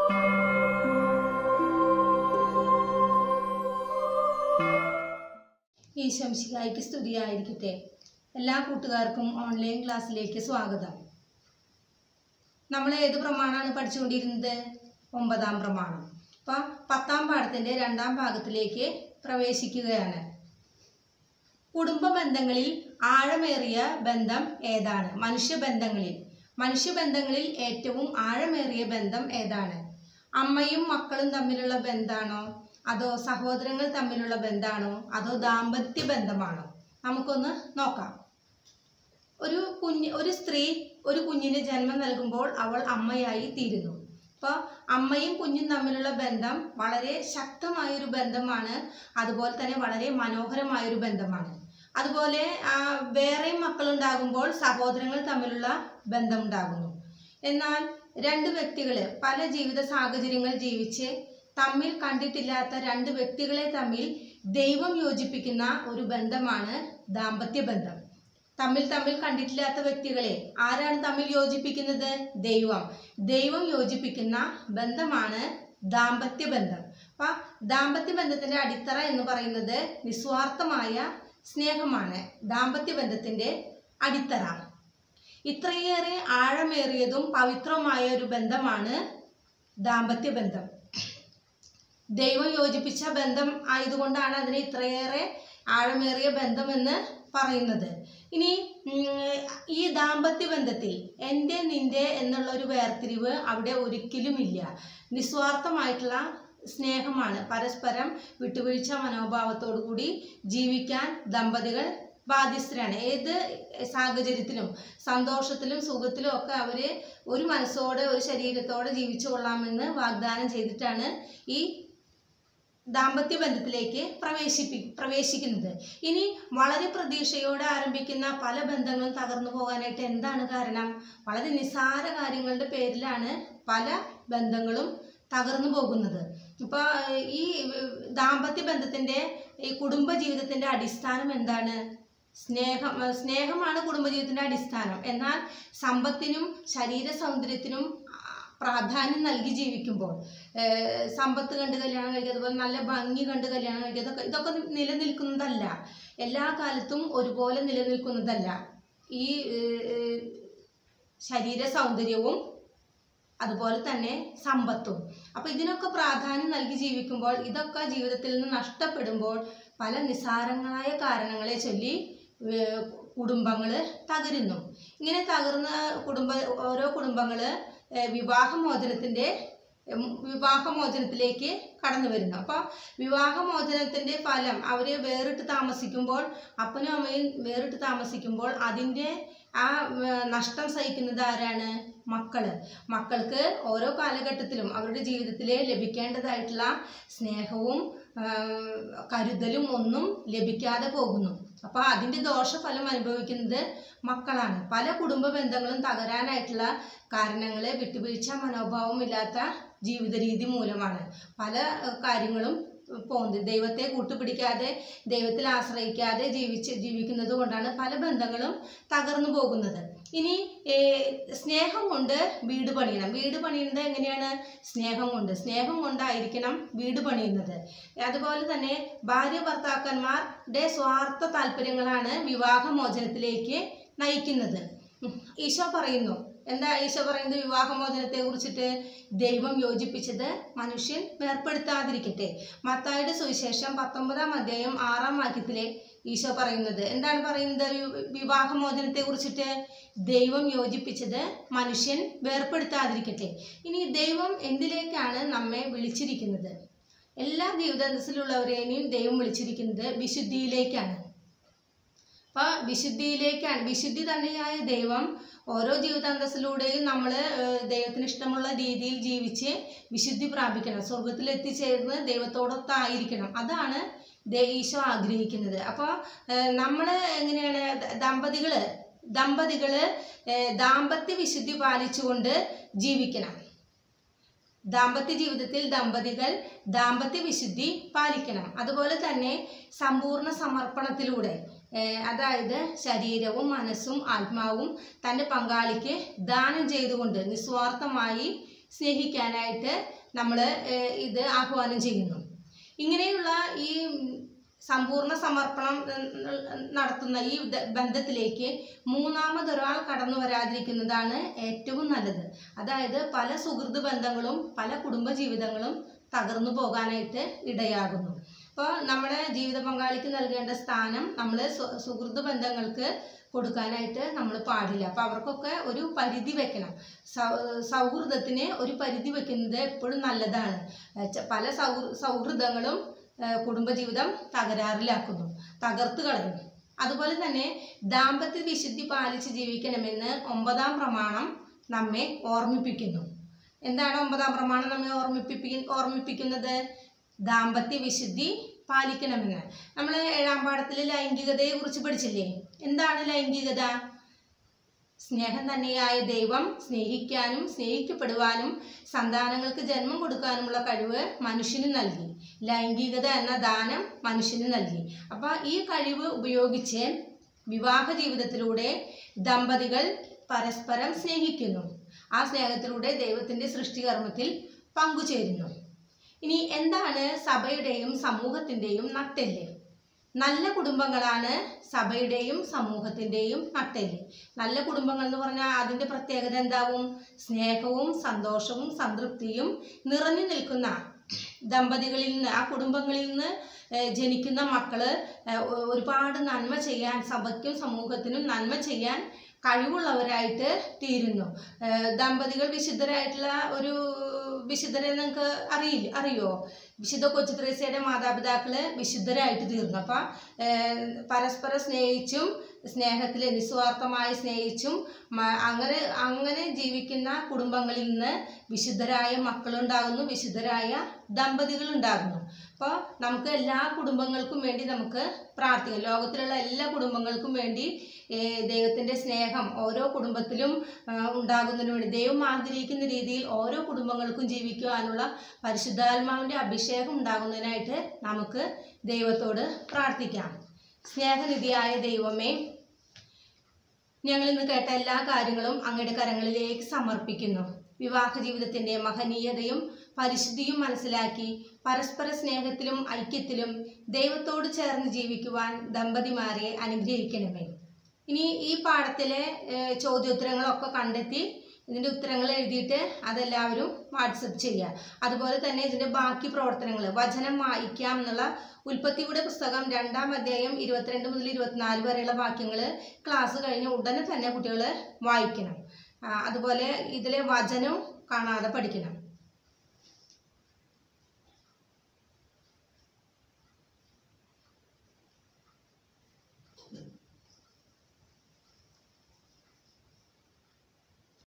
ഈശംശികായ്ക്ക് സ്തുതിയായിരിക്കട്ടെ എല്ലാ കൂട്ടുകാർക്കും ഓൺലൈൻ ക്ലാസ്സിലേക്ക് സ്വാഗതം നമ്മൾ ഏത് പ്രമാണമാണ് പഠിച്ചുകൊണ്ടിരുന്നത് ഒമ്പതാം പ്രമാണം അപ്പം പത്താം പാഠത്തിൻ്റെ രണ്ടാം ഭാഗത്തിലേക്ക് പ്രവേശിക്കുകയാണ് കുടുംബ ബന്ധങ്ങളിൽ ആഴമേറിയ ബന്ധം ഏതാണ് മനുഷ്യബന്ധങ്ങളിൽ മനുഷ്യബന്ധങ്ങളിൽ ഏറ്റവും ആഴമേറിയ ബന്ധം ഏതാണ് അമ്മയും മക്കളും തമ്മിലുള്ള ബന്ധമാണോ അതോ സഹോദരങ്ങൾ തമ്മിലുള്ള ബന്ധമാണോ അതോ ദാമ്പത്യ ബന്ധമാണോ നമുക്കൊന്ന് നോക്കാം ഒരു കുഞ്ഞ് ഒരു സ്ത്രീ ഒരു കുഞ്ഞിന് ജന്മം നൽകുമ്പോൾ അവൾ അമ്മയായി തീരുന്നു അപ്പോൾ അമ്മയും കുഞ്ഞും തമ്മിലുള്ള ബന്ധം വളരെ ശക്തമായൊരു ബന്ധമാണ് അതുപോലെ തന്നെ വളരെ മനോഹരമായൊരു ബന്ധമാണ് അതുപോലെ ആ, വേറെയും മക്കളുണ്ടാകുമ്പോൾ സഹോദരങ്ങൾ തമ്മിലുള്ള ബന്ധം ഉണ്ടാകുന്നു എന്നാൽ രണ്ട് വ്യക്തികൾ പല ജീവിത സാഹചര്യങ്ങൾ ജീവിച്ച് തമ്മിൽ കണ്ടിട്ടില്ലാത്ത രണ്ട് വ്യക്തികളെ തമ്മിൽ ദൈവം യോജിപ്പിക്കുന്ന ഒരു ബന്ധമാണ് ദാമ്പത്യ ബന്ധം തമ്മിൽ തമ്മിൽ കണ്ടിട്ടില്ലാത്ത വ്യക്തികളെ ആരാണ് തമ്മിൽ യോജിപ്പിക്കുന്നത് ദൈവം ദൈവം യോജിപ്പിക്കുന്ന ബന്ധമാണ് ദാമ്പത്യ ബന്ധം അപ്പൊ ദാമ്പത്യ ബന്ധത്തിന്റെ അടിത്തറ എന്ന് പറയുന്നത് നിസ്വാർത്ഥമായ സ്നേഹമാണ് ദാമ്പത്യ ബന്ധത്തിന്റെ അടിത്തറ ഇത്രയേറെ ആഴമേറിയതും പവിത്രമായ ഒരു ബന്ധമാണ് ദാമ്പത്യ ബന്ധം ദൈവം യോജിപ്പിച്ച ബന്ധം ആയതുകൊണ്ടാണ് അതിനെ ഇത്രയേറെ ആഴമേറിയ ബന്ധമെന്ന് പറയുന്നത് ഇനി ഉം, ഈ ദാമ്പത്യ ബന്ധത്തിൽ എൻ്റെ നിന്റെ എന്നുള്ള ഒരു വേർതിരിവ് അവിടെ ഒരിക്കലുമില്ല നിസ്വാർത്ഥമായിട്ടുള്ള സ്നേഹമാണ് പരസ്പരം വിട്ടുവീഴ്ച മനോഭാവത്തോടു കൂടി ജീവിക്കാൻ ദമ്പതികൾ ബാധ്യസ്ഥരാണ് ഏത് സാഹചര്യത്തിലും സന്തോഷത്തിലും സുഖത്തിലും ഒക്കെ അവർ ഒരു മനസ്സോടെ ഒരു ശരീരത്തോടെ ജീവിച്ചു കൊള്ളാമെന്ന് വാഗ്ദാനം ചെയ്തിട്ടാണ് ഈ ദാമ്പത്യ ബന്ധത്തിലേക്ക് പ്രവേശിപ്പി പ്രവേശിക്കുന്നത് ഇനി വളരെ പ്രതീക്ഷയോടെ ആരംഭിക്കുന്ന പല ബന്ധങ്ങളും തകർന്നു പോകാനായിട്ട് എന്താണ് കാരണം വളരെ നിസ്സാര കാര്യങ്ങളുടെ പേരിലാണ് പല ബന്ധങ്ങളും തകർന്നു പോകുന്നത് ഇപ്പോൾ ഈ ദാമ്പത്യ ബന്ധത്തിൻ്റെ ഈ കുടുംബ ജീവിതത്തിൻ്റെ അടിസ്ഥാനം എന്താണ് സ്നേഹം സ്നേഹമാണ് കുടുംബജീവിതത്തിൻ്റെ അടിസ്ഥാനം എന്നാൽ സമ്പത്തിനും ശരീര സൗന്ദര്യത്തിനും ആ, പ്രാധാന്യം നൽകി ജീവിക്കുമ്പോൾ ഏഹ്, സമ്പത്ത് കണ്ട് കല്യാണം കഴിക്കുക അതുപോലെ നല്ല ഭംഗി കണ്ട് കല്യാണം കഴിക്കുക ഇതൊക്കെ ഇതൊക്കെ നിലനിൽക്കുന്നതല്ല എല്ലാ കാലത്തും ഒരുപോലെ നിലനിൽക്കുന്നതല്ല ഈ ഏഹ്, ശരീര സൗന്ദര്യവും അതുപോലെ തന്നെ സമ്പത്തും അപ്പോൾ ഇതിനൊക്കെ പ്രാധാന്യം നൽകി ജീവിക്കുമ്പോൾ ഇതൊക്കെ ജീവിതത്തിൽ നിന്ന് നഷ്ടപ്പെടുമ്പോൾ പല നിസാരങ്ങളായ കാരണങ്ങളെ ചൊല്ലി കുടുംബങ്ങൾ തകരുന്നു ഇങ്ങനെ തകർന്ന കുടുംബ ഓരോ കുടുംബങ്ങൾ വിവാഹമോചനത്തിൻ്റെ ഉം, വിവാഹമോചനത്തിലേക്ക് കടന്നു വരുന്നു അപ്പോൾ വിവാഹമോചനത്തിൻ്റെ ഫലം അവർ വേറിട്ട് താമസിക്കുമ്പോൾ അപ്പനും അമ്മയും വേറിട്ട് താമസിക്കുമ്പോൾ അതിൻ്റെ ആ ഉം, നഷ്ടം സഹിക്കുന്നത് ആരാണ് മക്കള് മക്കൾക്ക് ഓരോ കാലഘട്ടത്തിലും അവരുടെ ജീവിതത്തിൽ ലഭിക്കേണ്ടതായിട്ടുള്ള സ്നേഹവും ആ, കരുതലും ഒന്നും ലഭിക്കാതെ പോകുന്നു അപ്പോൾ അതിൻ്റെ ദോഷഫലം അനുഭവിക്കുന്നത് മക്കളാണ് പല കുടുംബ ബന്ധങ്ങളും തകരാനായിട്ടുള്ള കാരണങ്ങൾ വിട്ടുവീഴ്ച മനോഭാവം ഇല്ലാത്ത ജീവിത രീതി മൂലമാണ് പല ഏഹ്, കാര്യങ്ങളും പോകുന്നത് ദൈവത്തെ കൂട്ടുപിടിക്കാതെ ദൈവത്തിൽ ആശ്രയിക്കാതെ ജീവിച്ച് ജീവിക്കുന്നത് കൊണ്ടാണ് പല ബന്ധങ്ങളും തകർന്നു പോകുന്നത് ഇനി ഏഹ്, സ്നേഹം കൊണ്ട് വീട് പണിയണം വീട് പണിയുന്നത് എങ്ങനെയാണ് സ്നേഹം കൊണ്ട് സ്നേഹം കൊണ്ടായിരിക്കണം വീട് പണിയുന്നത് അതുപോലെ തന്നെ ഭാര്യ ഭർത്താക്കന്മാരുടെ സ്വാർത്ഥ താല്പര്യങ്ങളാണ് വിവാഹമോചനത്തിലേക്ക് നയിക്കുന്നത് ഉം. ഈശോ പറയുന്നു എന്താ ഈശോ പറയുന്നത് വിവാഹമോചനത്തെ കുറിച്ചിട്ട് ദൈവം യോജിപ്പിച്ചത് മനുഷ്യൻ വേർപ്പെടുത്താതിരിക്കട്ടെ മത്തായുടെ സുവിശേഷം പത്തൊമ്പതാം അധ്യായം ആറാം വാക്യത്തിലെ ഈശോ പറയുന്നത് എന്താണ് പറയുന്നത് വി- വിവാഹമോചനത്തെ കുറിച്ചിട്ട് ദൈവം യോജിപ്പിച്ചത് മനുഷ്യൻ വേർപ്പെടുത്താതിരിക്കട്ടെ ഇനി ദൈവം എന്തിലേക്കാണ് നമ്മെ വിളിച്ചിരിക്കുന്നത് എല്ലാ ജീവിതത്തിലുള്ളവരെയും ദൈവം വിളിച്ചിരിക്കുന്നത് വിശുദ്ധിയിലേക്കാണ് അപ്പൊ വിശുദ്ധിയിലേക്കാണ് വിശുദ്ധി തന്നെയായ ദൈവം ഓരോ ജീവിതാന്തസ്സിലൂടെയും നമ്മൾ ദൈവത്തിന് ഇഷ്ടമുള്ള രീതിയിൽ ജീവിച്ച് വിശുദ്ധി പ്രാപിക്കണം സ്വർഗത്തിൽ എത്തിച്ചേർന്ന് ദൈവത്തോടൊത്തായിരിക്കണം അതാണ് ദേ- ഈശോ ആഗ്രഹിക്കുന്നത് അപ്പോൾ നമ്മൾ എങ്ങനെയാണ് ദ- ദമ്പതികള് ദമ്പതികള് ഏഹ്, ദാമ്പത്യ വിശുദ്ധി പാലിച്ചുകൊണ്ട് ജീവിക്കണം ദാമ്പത്യ ജീവിതത്തിൽ ദമ്പതികൾ ദാമ്പത്യ വിശുദ്ധി പാലിക്കണം അതുപോലെ തന്നെ സമ്പൂർണ്ണ സമർപ്പണത്തിലൂടെ ഏഹ്, അതായത് ശരീരവും മനസ്സും ആത്മാവും തൻ്റെ പങ്കാളിക്ക് ദാനം ചെയ്തുകൊണ്ട് നിസ്വാർത്ഥമായി സ്നേഹിക്കാനായിട്ട് നമ്മൾ ഇത് ആഹ്വാനം ചെയ്യുന്നു ഇങ്ങനെയുള്ള ഈ സമ്പൂർണ്ണ സമർപ്പണം ഉം, നടത്തുന്ന ഈ ദ- ബന്ധത്തിലേക്ക് മൂന്നാമതൊരാൾ കടന്നു വരാതിരിക്കുന്നതാണ് ഏറ്റവും നല്ലത് അതായത് പല സുഹൃത്ത് ബന്ധങ്ങളും പല കുടുംബ ജീവിതങ്ങളും തകർന്നു പോകാനായിട്ട് ഇടയാകുന്നു അപ്പോൾ നമ്മുടെ ജീവിത പങ്കാളിക്ക് നൽകേണ്ട സ്ഥാനം നമ്മൾ സുഹൃത്ത് ബന്ധങ്ങൾക്ക് കൊടുക്കാനായിട്ട് നമ്മൾ പാടില്ല അപ്പോൾ അവർക്കൊക്കെ ഒരു പരിധി വെക്കണം സൗ സൗഹൃദത്തിന് ഒരു പരിധി വെക്കുന്നത് എപ്പോഴും നല്ലതാണ് ഏഹ് ച- പല സൗഹൃ സൗഹൃദങ്ങളും ഏഹ് കുടുംബജീവിതം തകരാറിലാക്കുന്നു തകർത്ത് കളയുന്നു അതുപോലെ തന്നെ ദാമ്പത്യ വിശുദ്ധി പാലിച്ച് ജീവിക്കണമെന്ന് ഒമ്പതാം പ്രമാണം നമ്മെ ഓർമ്മിപ്പിക്കുന്നു എന്താണ് ഒമ്പതാം പ്രമാണം നമ്മെ ഓർമ്മിപ്പിപ്പി ഓർമ്മിപ്പിക്കുന്നത് ദാമ്പത്യ വിശുദ്ധി പാലിക്കണമെന്ന് നമ്മൾ ഏഴാം പാഠത്തിൽ ലൈംഗികതയെ കുറിച്ച് പഠിച്ചില്ലേ എന്താണ് ലൈംഗികത സ്നേഹം തന്നെയായ ദൈവം സ്നേഹിക്കാനും സ്നേഹിക്കപ്പെടുവാനും സന്താനങ്ങൾക്ക് ജന്മം കൊടുക്കാനുമുള്ള കഴിവ് മനുഷ്യന് നൽകി ലൈംഗികത എന്ന ദാനം മനുഷ്യന് നൽകി അപ്പോൾ ഈ കഴിവ് ഉപയോഗിച്ച് വിവാഹ ജീവിതത്തിലൂടെ ദമ്പതികൾ പരസ്പരം സ്നേഹിക്കുന്നു ആ സ്നേഹത്തിലൂടെ ദൈവത്തിൻ്റെ സൃഷ്ടികർമ്മത്തിൽ പങ്കുചേരുന്നു ഇനി എന്താണ് സഭയുടെയും സമൂഹത്തിൻ്റെയും നട്ടെല്ല് നല്ല കുടുംബങ്ങളാണ് സഭയുടെയും സമൂഹത്തിൻ്റെയും നട്ടെല്ല് നല്ല കുടുംബങ്ങൾ എന്ന് പറഞ്ഞാൽ അതിൻ്റെ പ്രത്യേകത എന്താവും സ്നേഹവും സന്തോഷവും സംതൃപ്തിയും നിറഞ്ഞു നിൽക്കുന്ന ദമ്പതികളിൽ നിന്ന് ആ കുടുംബങ്ങളിൽ നിന്ന് ഏഹ്, ജനിക്കുന്ന മക്കള് ഏഹ്, ഒ- ഒരുപാട് നന്മ ചെയ്യാൻ സഭയ്ക്കും സമൂഹത്തിനും നന്മ ചെയ്യാൻ കഴിവുള്ളവരായിട്ട് തീരുന്നു ഏഹ്, ദമ്പതികൾ വിശുദ്ധരായിട്ടുള്ള ഒരു വിശുദ്ധരെ നിങ്ങൾക്ക് അറിയില്ല അറിയോ വിശുദ്ധ കൊച്ചു ത്രേസ്യയുടെ മാതാപിതാക്കള് വിശുദ്ധരായിട്ട് തീർന്നു അപ്പം പരസ്പരം സ്നേഹിച്ചും സ്നേഹത്തിൽ നിസ്വാർത്ഥമായി സ്നേഹിച്ചും മ- അങ്ങനെ അങ്ങനെ ജീവിക്കുന്ന കുടുംബങ്ങളിൽ നിന്ന് വിശുദ്ധരായ മക്കളുണ്ടാകുന്നു വിശുദ്ധരായ ദമ്പതികൾ ഉണ്ടാകുന്നു അപ്പോൾ നമുക്ക് എല്ലാ കുടുംബങ്ങൾക്കും വേണ്ടി നമുക്ക് പ്രാർത്ഥിക്കാം ലോകത്തിലുള്ള എല്ലാ കുടുംബങ്ങൾക്കും വേണ്ടി ഏഹ്, ദൈവത്തിൻ്റെ സ്നേഹം ഓരോ കുടുംബത്തിലും ആ, ഉണ്ടാകുന്നതിന് വേണ്ടി ദൈവം ആഗ്രഹിക്കുന്ന രീതിയിൽ ഓരോ കുടുംബങ്ങൾക്കും ജീവിക്കുവാനുള്ള പരിശുദ്ധാത്മാവിൻ്റെ അഭിഷേകം ഉണ്ടാകുന്നതിനായിട്ട് നമുക്ക് ദൈവത്തോട് പ്രാർത്ഥിക്കാം സ്നേഹനിധിയായ ദൈവമേ ഞങ്ങൾ ഇന്ന് കേട്ട എല്ലാ കാര്യങ്ങളും അങ്ങയുടെ കരങ്ങളിലേക്ക് സമർപ്പിക്കുന്നു വിവാഹ ജീവിതത്തിൻ്റെ മഹനീയതയും പരിശുദ്ധിയും മനസ്സിലാക്കി പരസ്പര സ്നേഹത്തിലും ഐക്യത്തിലും ദൈവത്തോട് ചേർന്ന് ജീവിക്കുവാൻ ദമ്പതിമാരെ അനുഗ്രഹിക്കണമേ ഇനി ഈ പാഠത്തിലെ ഏഹ്, ചോദ്യോത്തരങ്ങളൊക്കെ കണ്ടെത്തി ഇതിൻ്റെ ഉത്തരങ്ങൾ എഴുതിയിട്ട് അതെല്ലാവരും വാട്സപ്പ് ചെയ്യുക അതുപോലെ തന്നെ ഇതിൻ്റെ ബാക്കി പ്രവർത്തനങ്ങൾ വചനം വായിക്കാം എന്നുള്ള ഉൽപ്പത്തിയുടെ പുസ്തകം രണ്ടാം അധ്യായം ഇരുപത്തിരണ്ട് മുതൽ ഇരുപത്തിനാല് വരെയുള്ള വാക്യങ്ങൾ ക്ലാസ് കഴിഞ്ഞ് ഉടനെ തന്നെ കുട്ടികൾ വായിക്കണം ആ, അതുപോലെ ഇതിലെ വചനവും കാണാതെ പഠിക്കണം